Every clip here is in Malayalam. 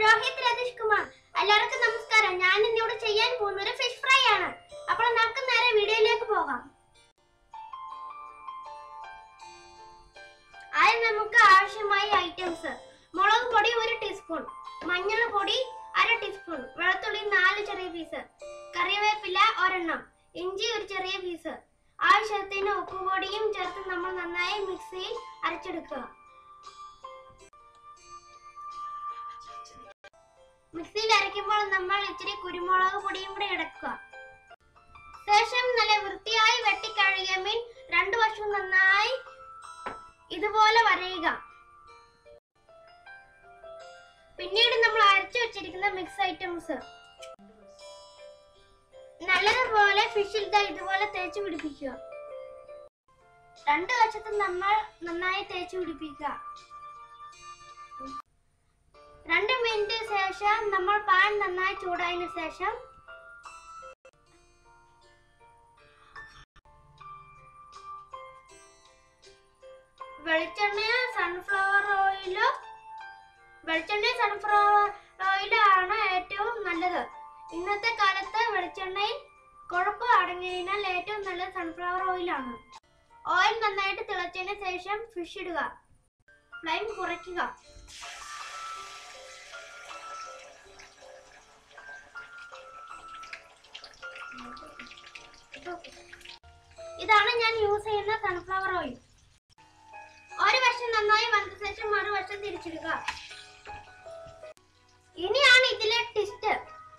രോഹിത് രതീഷ് കുമാർ എല്ലാവർക്കും നമസ്കാരം ഞാൻ ഇന്നിവിടെ ചെയ്യാൻ പോകുന്ന ഒരു ഫിഷ് ഫ്രൈ ആണ് അപ്പോൾ നമുക്ക് നേരെ വീഡിയോയിലേക്ക് പോകാം ആദ്യം നമുക്ക് ആവശ്യമായ ഐറ്റംസ് മുളക് പൊടി ഒരു ടീസ്പൂൺ മഞ്ഞൾ പൊടി അര ടീസ്പൂൺ വെളുത്തുള്ളി നാല് ചെറിയ പീസ് കറിവേപ്പില ഒരെണ്ണം ഇഞ്ചി ഒരു ചെറിയ പീസ് ആവശ്യത്തിന് ഉപ്പുപൊടിയും ചേർത്ത് നമ്മൾ നന്നായി മിക്സിയിൽ അരച്ചെടുക്കുക മിക്സിയിൽ അരയ്ക്കുമ്പോൾ നമ്മൾ ഇച്ചിരി കുരുമുളക് പൊടിയും കൂടെ ഇടക്കുക ശേഷം നല്ല വൃത്തിയായി വെട്ടിക്കഴുകിയ മീൻ രണ്ടു വശവും നന്നായി ഇതുപോലെ വരയുക പിന്നീട് നമ്മൾ അരച്ചു വെച്ചിരിക്കുന്ന മിക്സ് ഐറ്റംസ് നല്ലതുപോലെ ഫിഷിൽ ദാ ഇതുപോലെ തേച്ച് പിടിപ്പിക്കുക രണ്ട് വശത്തും നമ്മൾ നന്നായി തേച്ച് പിടിപ്പിക്കുക രണ്ട് മിനിറ്റ് ശേഷം നമ്മൾ പാൻ നന്നായി ചൂടായതിനു ശേഷം വെളിച്ചെണ്ണയോ സൺഫ്ലവർ ഓയിലോ വെളിച്ചെണ്ണ സൺഫ്ലവർ ഓയിലോ ആണ് ഏറ്റവും നല്ലത് ഇന്നത്തെ കാലത്ത് വെളിച്ചെണ്ണയിൽ കൊഴുപ്പ് അടങ്ങിയതിനാൽ ഏറ്റവും നല്ലത് സൺഫ്ലവർ ഓയിലാണ് ഓയിൽ നന്നായിട്ട് തിളച്ചതിന് ശേഷം ഫിഷ് ഇടുക ഫ്ലെയിം കുറയ്ക്കുക ഇതാണ് ഞാൻ യൂസ് ചെയ്യുന്ന സൺഫ്ലവർ ഓയിൽ ഒരു വശം നന്നായി വന്ന ശേഷം മറുവശം തിരിച്ചിടുക ഇനിയാണ് ഇതിലെ ടിസ്റ്റ്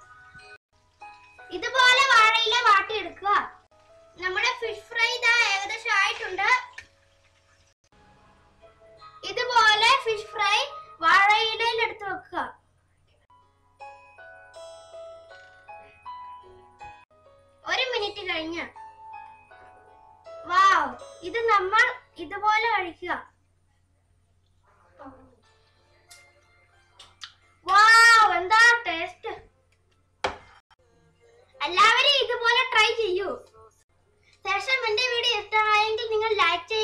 ഇതുപോലെ വാഴയില വാട്ടിയെടുക്കുക നമ്മുടെ ഫിഷ് ഫ്രൈ ഇതാ ഏകദേശം ആയിട്ടുണ്ട് ഇതുപോലെ ഫിഷ് ഫ്രൈ വാഴയിലയിൽ എടുത്ത് വെക്കുക ഒരു മിനിറ്റ് കഴിഞ്ഞ് വാവ് ഇത് നമ്മൾ ഇതുപോലെ കഴിക്കുക വാവ് എന്താ ടേസ്റ്റ് എല്ലാവരും ഇതുപോലെ ട്രൈ ചെയ്യൂ ശേഷം എന്റെ വീഡിയോ ഇഷ്ടമായെങ്കിൽ നിങ്ങൾ ലൈക്ക്